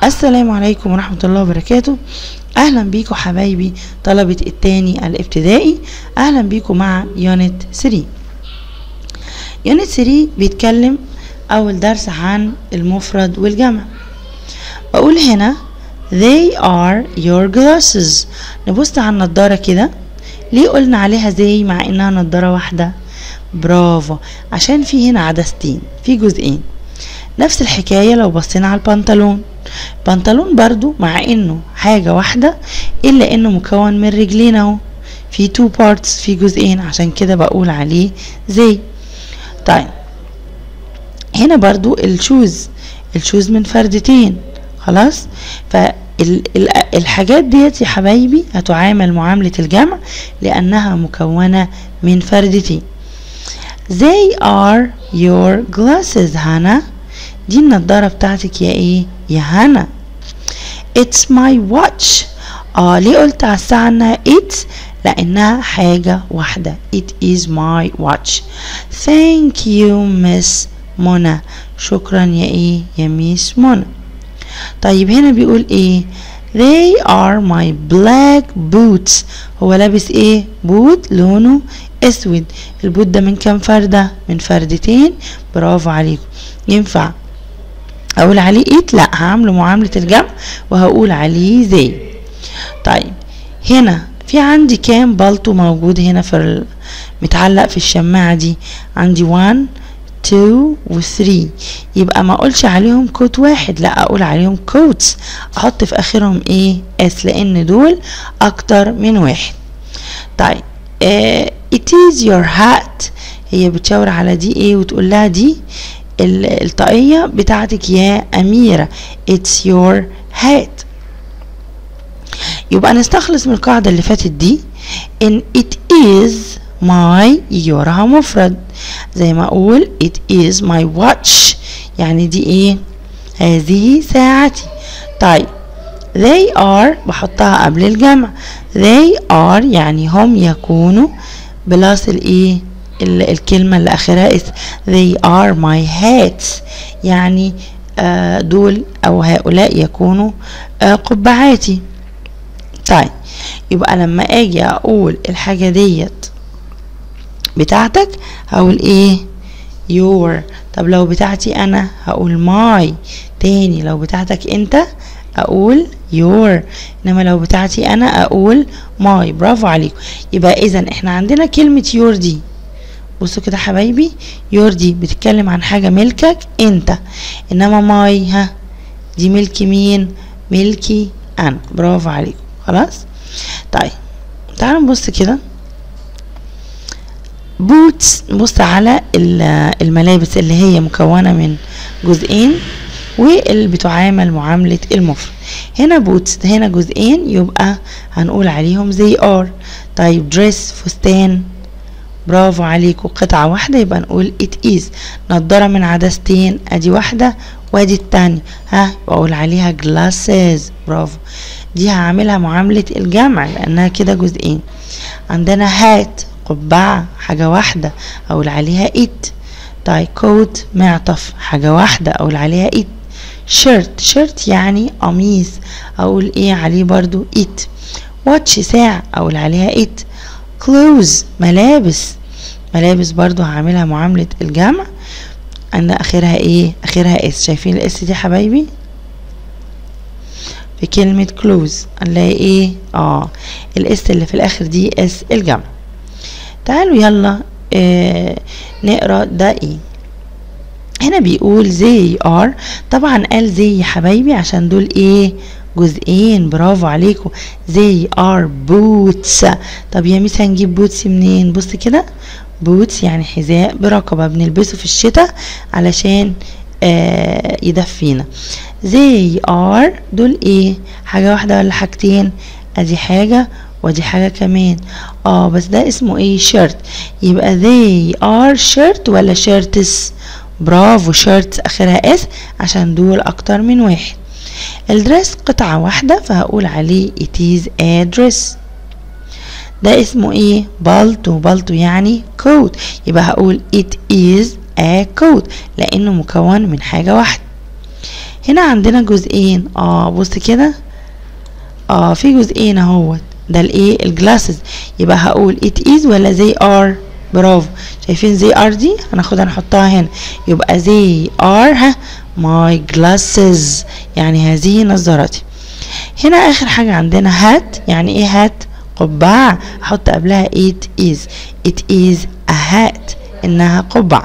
السلام عليكم ورحمة الله وبركاته أهلا بيكم حبايبي طلبة التاني الابتدائي أهلا بيكم مع يونت 3 يونت 3 بيتكلم أول درس عن المفرد والجمع بقول هنا they are your glasses نبص على النضارة كده ليه قلنا عليها زي مع انها نضارة واحدة برافو عشان في هنا عدستين في جزئين نفس الحكاية لو بصينا على البنطلون البنطلون برضو مع انه حاجة واحدة الا انه مكون من رجلين اهو في تو بارتس في جزئين عشان كده بقول عليه زي طيب هنا برضو الشوز الشوز من فردتين خلاص فالحاجات ديت يا حبايبي هتعامل معاملة الجمع لأنها مكونة من فردتين They are your glasses هنا دي النضارة بتاعتك يا ايه يا هنا It's my watch اه ليه قلت على الساعة انها it's لانها حاجة واحدة It is my watch Thank you miss منى شكرا يا ايه يا ميس منى طيب هنا بيقول ايه They are my black boots هو لابس ايه بوت لونه اسود البوت ده من كام فردة من فردتين برافو عليكم ينفع اقول عليه ايت لا هعمله معاملة الجمع وهقول عليه زي طيب هنا في عندي كام بلطو موجود هنا في ال... متعلق في الشماعة دي عندي 1 2 و 3 يبقى ما اقولش عليهم كوت واحد لا اقول عليهم كوتس احط في اخرهم ايه اس لان دول اكتر من واحد طيب آه it is your hat هي بتشاور على دي ايه وتقول لها دي الطاقية بتاعتك يا أميرة it's your hat يبقى نستخلص من القاعدة اللي فاتت دي ان it is my يورها مفرد زي ما اقول it is my watch يعني دي ايه هذه ساعتي طيب they are بحطها قبل الجمع they are يعني هم يكونوا بلاس الايه الكلمة اللي آخرها اس they are my hats يعني آه دول أو هؤلاء يكونوا آه قبعاتي طيب يبقى لما أجي أقول الحاجة ديت بتاعتك هقول إيه your طب لو بتاعتي أنا هقول my تاني لو بتاعتك أنت أقول your إنما لو بتاعتي أنا أقول my برافو عليكم يبقى إذا إحنا عندنا كلمة your دي بصوا كده حبايبي يور دي بتتكلم عن حاجة ملكك انت انما ماي ها دي ملك مين ملكي انا برافو عليكم خلاص طيب تعالوا نبص كده بوتس نبص على الملابس اللي هي مكونة من جزئين واللي بتعامل معاملة المفرد هنا بوتس هنا جزئين يبقى هنقول عليهم زي ار طيب دريس فستان برافو عليكم قطعة واحدة يبقى نقول it is نضارة من عدستين ادي واحدة وادي التانية ها واقول عليها glasses برافو دي هعملها معاملة الجمع لانها كده جزئين عندنا هات قبعة حاجة واحدة اقول عليها it طيب كوت معطف حاجة واحدة اقول عليها it شيرت شيرت يعني قميص اقول ايه عليه برضو it واتش ساعة اقول عليها it clothes ملابس ملابس برضو هعملها معاملة الجمع عندنا اخرها ايه اخرها اس شايفين الاس دي حبايبي في كلمة clothes هنلاقي ايه اه الاس اللي في الاخر دي اس الجمع تعالوا يلا آه نقرا ده ايه هنا بيقول زي ار طبعا قال زي يا حبايبي عشان دول ايه جزئين برافو عليكم زي ار بوتس طب يا ميس هنجيب بوتس منين بص كده بوتس يعني حذاء برقبة بنلبسه في الشتاء علشان آه يدفينا زي ار دول ايه حاجة واحدة ولا حاجتين ادي حاجة ودي حاجة كمان اه بس ده اسمه ايه شيرت يبقى they are shirt ولا شيرتس برافو شيرتس اخرها اس عشان دول اكتر من واحد الدرس قطعة واحدة فهقول عليه it is a dress ده اسمه ايه بالطو بالطو يعني coat يبقى هقول it is a coat لانه مكون من حاجة واحدة هنا عندنا جزئين اه بص كده اه في جزئين اهوت ده الايه الجلاسز يبقى هقول it is ولا they are برافو شايفين they are دي هناخدها نحطها هنا يبقى they are ها my glasses يعني هذه نظارتي هنا اخر حاجة عندنا hat يعني ايه hat قبعة احط قبلها it is it is a hat انها قبعة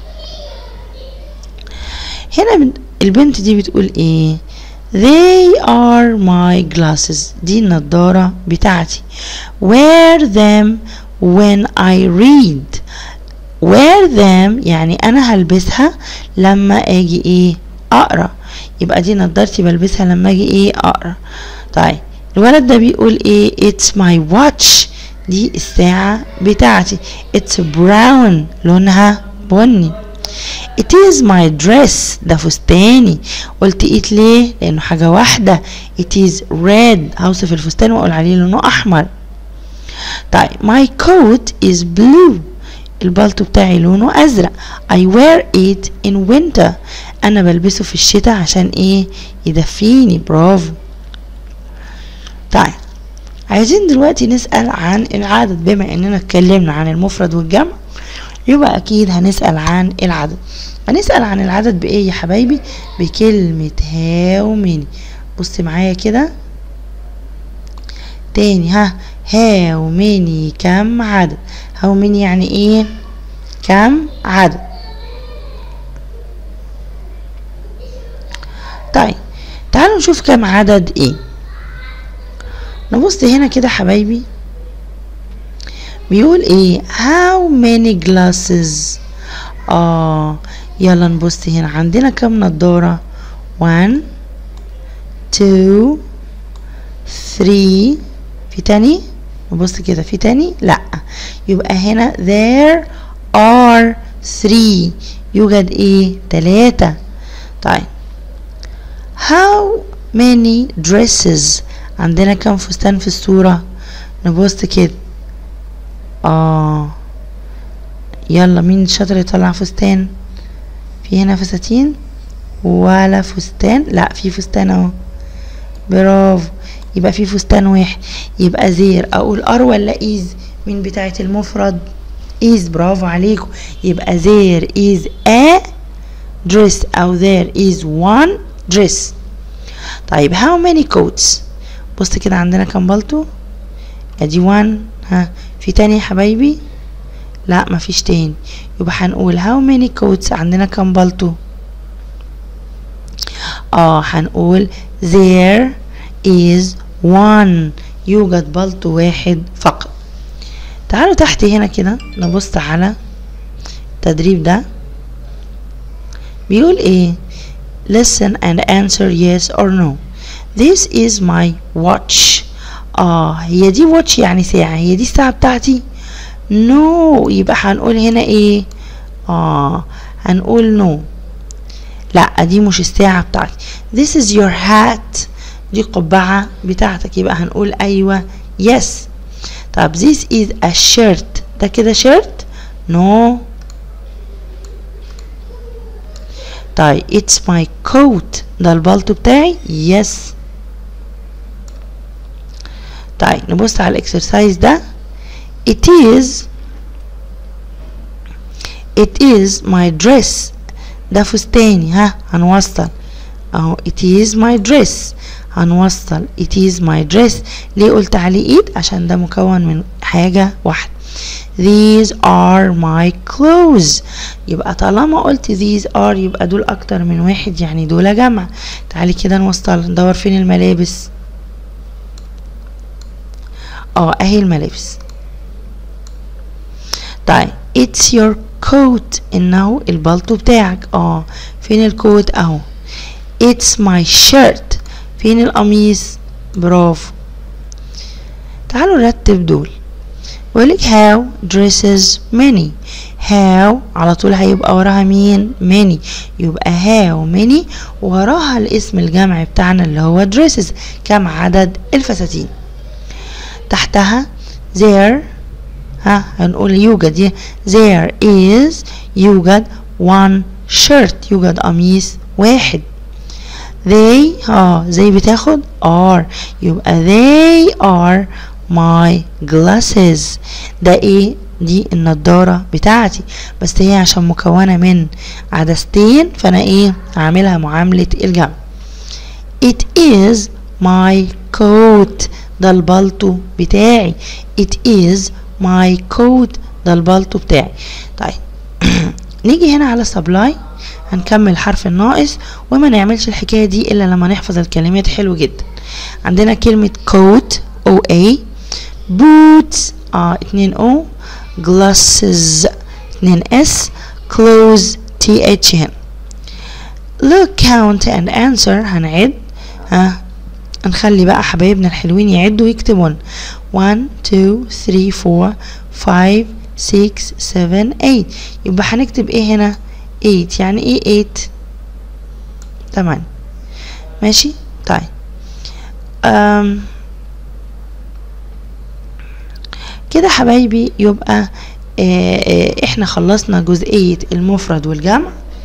هنا البنت دي بتقول ايه They are my glasses دي النضارة بتاعتي wear them when I read wear them يعني أنا هلبسها لما أجي إيه أقرأ يبقى دي نضارتي بلبسها لما أجي إيه أقرأ طيب الولد ده بيقول إيه it's my watch دي الساعة بتاعتي it's brown لونها بني It is my dress ده فستاني قلت it ليه لأنه حاجة واحدة It is red هوصف الفستان وأقول عليه لونه أحمر طيب my coat is blue البلطو بتاعي لونه أزرق I wear it in winter أنا بلبسه في الشتاء عشان إيه يدفيني برافو طيب عايزين دلوقتي نسأل عن العدد بما إننا اتكلمنا عن المفرد والجمع يبقى أكيد هنسأل عن العدد هنسأل عن العدد بإيه يا حبايبي بكلمة هاو ميني بص معايا كده تاني ها هاو ميني كم عدد هاو ميني يعني ايه كم عدد طيب تعالوا نشوف كم عدد ايه نبص هنا كده حبايبي بيقول ايه how many glasses اه يلا نبص هنا عندنا كم نضارة one two three في تاني نبص كده في تاني لا يبقى هنا there are three يوجد ايه تلاتة طيب how many dresses عندنا كم فستان في الصورة نبص كده اه يلا مين شاطر يطلع فستان في هنا فساتين ولا فستان لا في فستان اهو برافو يبقى في فستان واحد يبقى زير اقول ار ولا ايز مين بتاعت المفرد ايز برافو عليكم يبقى زير is a dress او there is one dress طيب how many coats بص كده عندنا كام بلطو ادي one ها في تاني يا حبايبي لا مفيش تاني يبقى هنقول how many coats عندنا كام بلطو اه هنقول there is one يوجد بلطو واحد فقط تعالوا تحت هنا كده نبص على التدريب ده بيقول ايه listen and answer yes or no this is my watch اه هي دي watch يعني ساعة هي دي الساعة بتاعتي no يبقى هنقول هنا ايه اه هنقول no لا دي مش الساعة بتاعتي this is your hat دي قبعة بتاعتك يبقى هنقول ايوه yes طب this is a shirt ده كده shirt no طيب it's my coat ده البلطو بتاعي yes طيب نبص على الاكسرسايز ده it is it is my dress ده فستاني ها هنوصل اهو it is my dress هنوصل it is my dress ليه قلت عليه ايد عشان ده مكون من حاجة واحدة these are my clothes يبقى طالما قلت these are يبقى دول اكتر من واحد يعني دول جمع تعالي كده نوصل ندور فين الملابس اه اهي الملابس طيب it's your coat انه البلطو بتاعك اه فين الكوت اهو it's my shirt فين القميص برافو تعالوا نرتب دول بيقولك how dresses many how على طول هيبقى وراها مين many يبقى how many وراها الاسم الجمع بتاعنا اللي هو dresses كم عدد الفساتين تحتها there ها هنقول يوجد there is يوجد one shirt يوجد قميص واحد they اه زي بتاخد are يبقى they are my glasses ده ايه دي النضارة بتاعتي بس هي عشان مكونة من عدستين فانا ايه عاملها معاملة الجمع it is my coat ده البلطو بتاعي it is my coat ده البلطو بتاعي طيب نيجي هنا على supply هنكمل حرف الناقص وما نعملش الحكاية دي إلا لما نحفظ الكلمات حلو جدا عندنا كلمة coat O A boots اه اتنين O glasses اتنين S clothes T H هنا look count and answer هنعد ها نخلي بقى حبايبنا الحلوين يعدوا ويكتبون 1 2 3 4 5 6 7 8 يبقى هنكتب ايه هنا 8 يعني ايه 8 تمام ماشي طيب أم كده حبايبي يبقى آه آه احنا خلصنا جزئية المفرد والجمع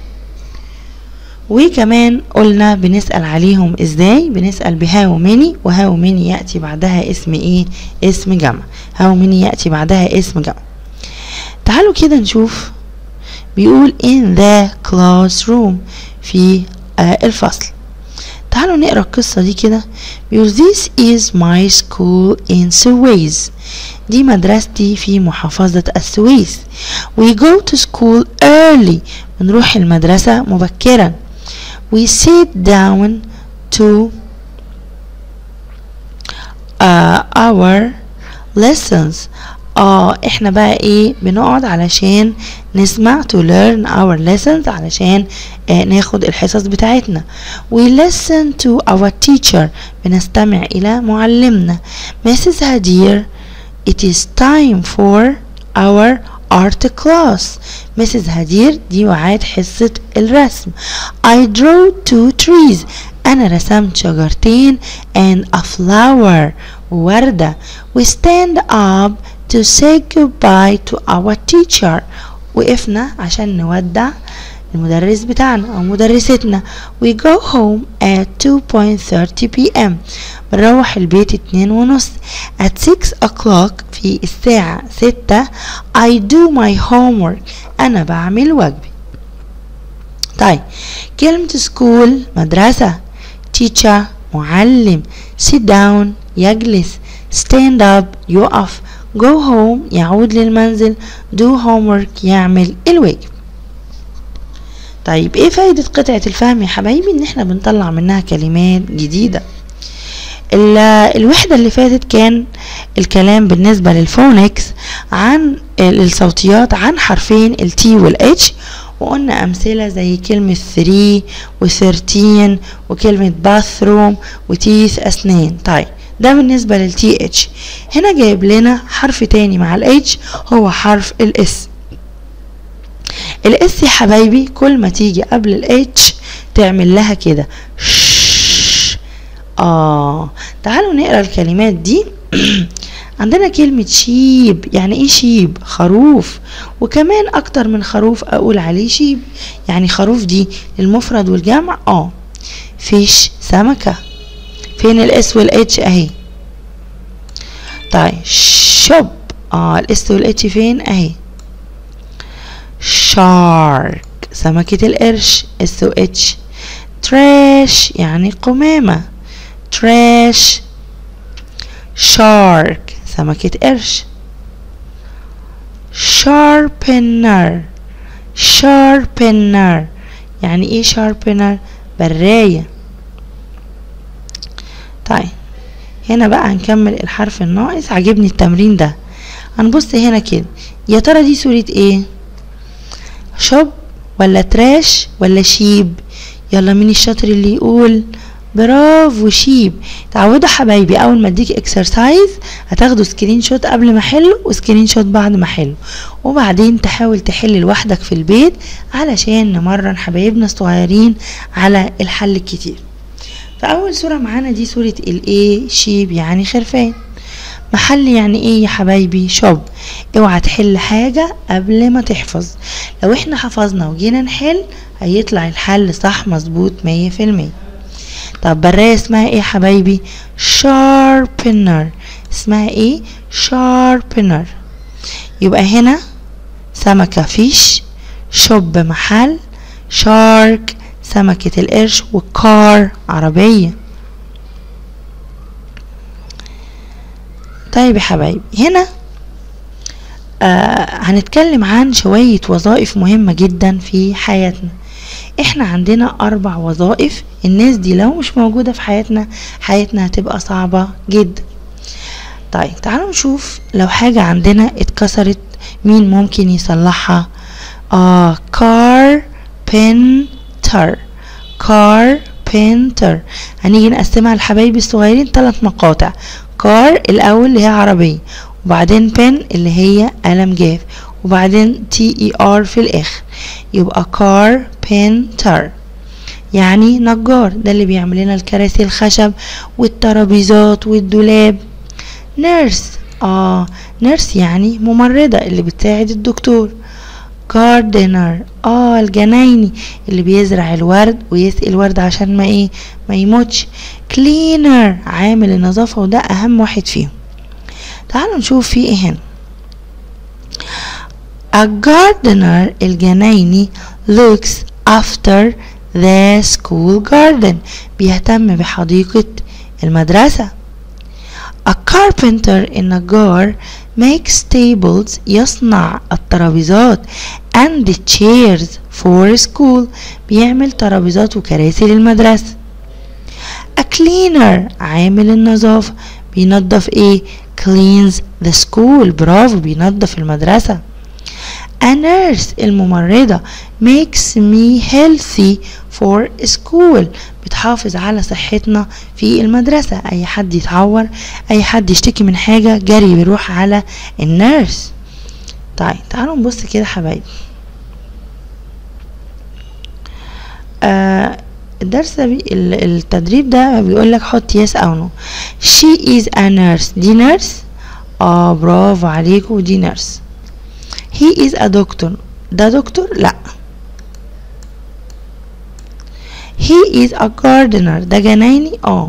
وكمان قلنا بنسأل عليهم ازاي بنسأل بهاو ميني وهاو ميني يأتي بعدها اسم ايه اسم جمع هاو ميني يأتي بعدها اسم جمع تعالوا كده نشوف بيقول in the classroom في آه الفصل تعالوا نقرا القصة دي كده بيقول this is my school in Suez دي مدرستي في محافظة السويس we go to school early بنروح المدرسة مبكرا we sit down to uh, our lessons اه احنا بقى ايه بنقعد علشان نسمع to learn our lessons علشان آه ناخد الحصص بتاعتنا we listen to our teacher بنستمع الى معلمنا Mrs. Hadir it is time for our art class Mrs. هدير دي وعاد حصة الرسم I drew two trees أنا رسمت شجرتين and a flower وردة we stand up to say goodbye to our teacher وقفنا عشان نودع المدرس بتاعنا أو مدرستنا we go home at 2.30 p.m. بنروح البيت اتنين ونص at 6 o'clock في الساعة ستة I do my homework أنا بعمل واجبي طيب كلمة school مدرسة teacher معلم sit down يجلس stand up يقف go home يعود للمنزل do homework يعمل الواجب طيب ايه فايدة قطعة الفهم يا حبايبي ان احنا بنطلع منها كلمات جديدة الوحدة اللي فاتت كان الكلام بالنسبة للفونكس عن الصوتيات عن حرفين التي والاتش وقلنا أمثلة زي كلمة 3 و 13 وكلمة باثروم وتيث أسنان طيب ده بالنسبة للتي اتش هنا جايب لنا حرف تاني مع الاتش هو حرف الاس الاس يا حبايبي كل ما تيجي قبل الاتش تعمل لها كده اه تعالوا نقرا الكلمات دي عندنا كلمة شيب يعني ايه شيب خروف وكمان اكتر من خروف اقول عليه شيب يعني خروف دي المفرد والجمع اه فيش سمكة فين الاس والاتش اهي طيب شوب اه الاس والاتش فين اهي شارك سمكة القرش اس و اتش تراش يعني قمامة تراش شارك سمكة قرش sharpener sharpener يعني ايه sharpener براية طيب هنا بقى هنكمل الحرف الناقص عجبني التمرين ده هنبص هنا كده يا ترى دي صورة ايه شوب ولا تراش ولا شيب يلا مين الشاطر اللي يقول برافو شيب تعودوا حبايبي اول ما اديك اكسرسايز هتاخدوا سكرين شوت قبل ما احله وسكرين شوت بعد ما احله وبعدين تحاول تحل لوحدك في البيت علشان نمرن حبايبنا الصغيرين على الحل الكتير فاول صورة معانا دي صورة الايه شيب يعني خرفان محل يعني ايه يا حبايبي شوب اوعى تحل حاجة قبل ما تحفظ لو احنا حفظنا وجينا نحل هيطلع الحل صح مظبوط مية في المية طب براية اسمها ايه يا حبايبي sharpener اسمها ايه sharpener يبقى هنا سمكة فيش شوب محل شارك سمكة القرش وكار عربية طيب يا حبايبي هنا آه هنتكلم عن شوية وظائف مهمة جدا في حياتنا احنا عندنا اربع وظائف الناس دي لو مش موجودة في حياتنا حياتنا هتبقى صعبة جدا طيب تعالوا نشوف لو حاجة عندنا اتكسرت مين ممكن يصلحها اه كاربنتر كاربنتر هنيجي نقسمها لحبايبي الصغيرين ثلاث مقاطع كار الاول اللي هي عربية وبعدين بن اللي هي قلم جاف وبعدين تي اي ار في الاخر يبقى كاربنتر يعني نجار ده اللي بيعمل لنا الكراسي الخشب والترابيزات والدولاب نيرس اه نيرس يعني ممرضة اللي بتساعد الدكتور جاردنر اه الجنايني اللي بيزرع الورد ويسقي الورد عشان ما ايه ما يموتش كلينر عامل النظافة وده اهم واحد فيهم تعالوا نشوف في ايه هنا A gardener الجنايني looks after the school garden بيهتم بحديقة المدرسة A carpenter النجار makes tables يصنع الترابيزات and chairs for school بيعمل ترابيزات وكراسي للمدرسة A cleaner عامل النظافة بينظف ايه cleans the school برافو بينظف المدرسة A nurse الممرضة makes me healthy for school بتحافظ على صحتنا في المدرسة أي حد يتعور أي حد يشتكي من حاجة جري بيروح على النيرس طيب تعالوا نبص كده حبايبي آه الدرس ده بي التدريب ده بيقول لك حط يس او نو she is a nurse دي نيرس اه برافو عليكم دي نيرس he is a doctor ده دكتور لا he is a gardener ده جنايني اه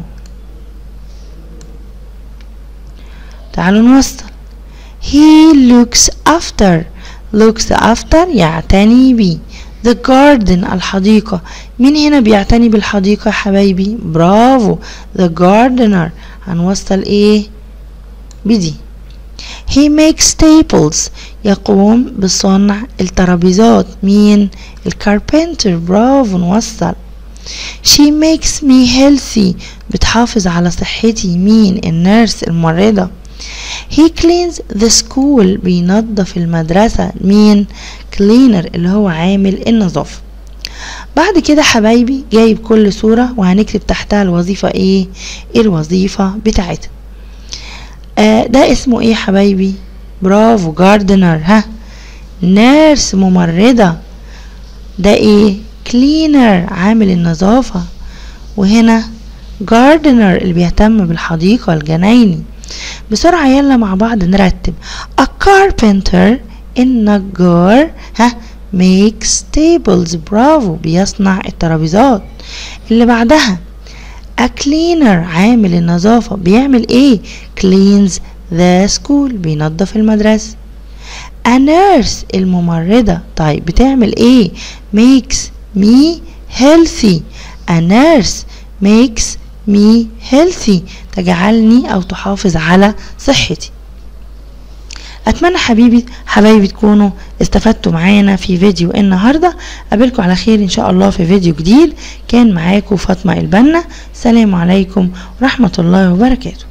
تعالوا نوصل he looks after looks after يعتني بي the garden الحديقة مين هنا بيعتني بالحديقة يا حبايبي برافو the gardener هنوصل ايه بدي he makes tables يقوم بصنع الترابيزات مين الكاربنتر برافو نوصل she makes me healthy بتحافظ على صحتي مين النيرس الممرضة he cleans the school بينظف المدرسة مين cleaner اللي هو عامل النظافة بعد كده حبايبي جايب كل صورة وهنكتب تحتها الوظيفة ايه الوظيفة بتاعتها آه ده اسمه ايه حبايبي برافو جاردنر ها نيرس ممرضة ده ايه كلينر عامل النظافة وهنا جاردنر اللي بيهتم بالحديقة الجنايني بسرعة يلا مع بعض نرتب a carpenter النجار ها makes tables برافو بيصنع الترابيزات اللي بعدها a cleaner عامل النظافة بيعمل ايه cleans the school بينظف المدرسة a nurse الممرضة طيب بتعمل ايه makes me healthy a nurse makes me healthy تجعلني او تحافظ على صحتي اتمنى حبيبي حبايبي تكونوا استفدتوا معانا في فيديو النهارده قابلكم على خير ان شاء الله في فيديو جديد كان معاكم فاطمه البنا سلام عليكم ورحمه الله وبركاته